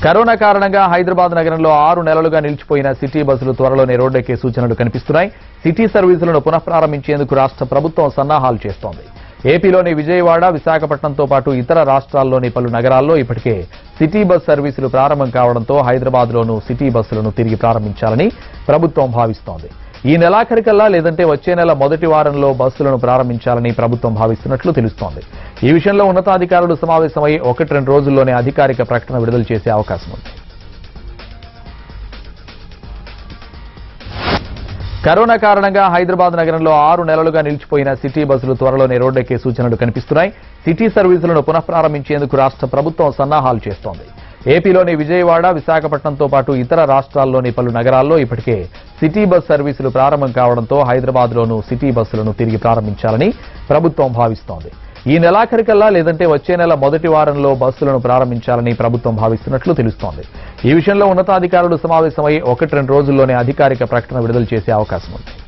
corona కారణంగా హైదరాబాద్ నగరంలో ఆరు నెలలుగా నిలిచిపోయిన సిటీ బస్సులు త్వరలోనే రోడ్డెక్కే సూచనలు కనిపిస్తున్నాయి సిటీ సర్వీసులను పునఃప్రారంభించేందుకు రాష్ట్ర ప్రభుత్వం సన్నాహాలు చేస్తోంది ఏపీలోని విజయవాడ విశాఖపట్నంతో పాటు ఇతర రాష్ట్రాల్లోని పలు నగరాల్లో ఇప్పటికే సిటీ బస్ సర్వీసులు ప్రారంభం కావడంతో హైదరాబాద్లోనూ సిటీ బస్సులను తిరిగి ప్రారంభించాలని ప్రభుత్వం భావిస్తోంది ఈ నెలాఖరికల్లా లేదంటే వచ్చే నెల మొదటి వారంలో బస్సులను ప్రారంభించాలని ప్రభుత్వం భావిస్తున్నట్లు తెలుస్తోంది ఈ విషయంలో ఉన్నతాధికారులు సమావేశమై ఒకటి రెండు రోజుల్లోనే అధికారిక ప్రకటన విడుదల చేసే అవకాశం ఉంది కరోనా కారణంగా హైదరాబాద్ నగరంలో ఆరు నెలలుగా నిలిచిపోయిన సిటీ బస్సులు త్వరలోనే రోడ్డెక్కే సూచనలు కనిపిస్తున్నాయి సిటీ సర్వీసులను పునఃప్రారంభించేందుకు రాష్ట్ర ప్రభుత్వం సన్నాహాలు చేస్తోంది ఏపీలోని విజయవాడ విశాఖపట్నంతో పాటు ఇతర రాష్ట్రాల్లోని పలు నగరాల్లో ఇప్పటికే సిటీ బస్ సర్వీసులు ప్రారంభం కావడంతో హైదరాబాద్లోనూ సిటీ బస్సులను తిరిగి ప్రారంభించాలని ప్రభుత్వం భావిస్తోంది ఈ నెలాఖరికల్లా లేదంటే వచ్చే నెల మొదటి వారంలో బస్సులను ప్రారంభించాలని ప్రభుత్వం భావిస్తున్నట్లు తెలుస్తోంది ఈ విషయంలో ఉన్నతాధికారులు సమావేశమై ఒకటి రెండు రోజుల్లోనే అధికారిక ప్రకటన విడుదల చేసే అవకాశం ఉంది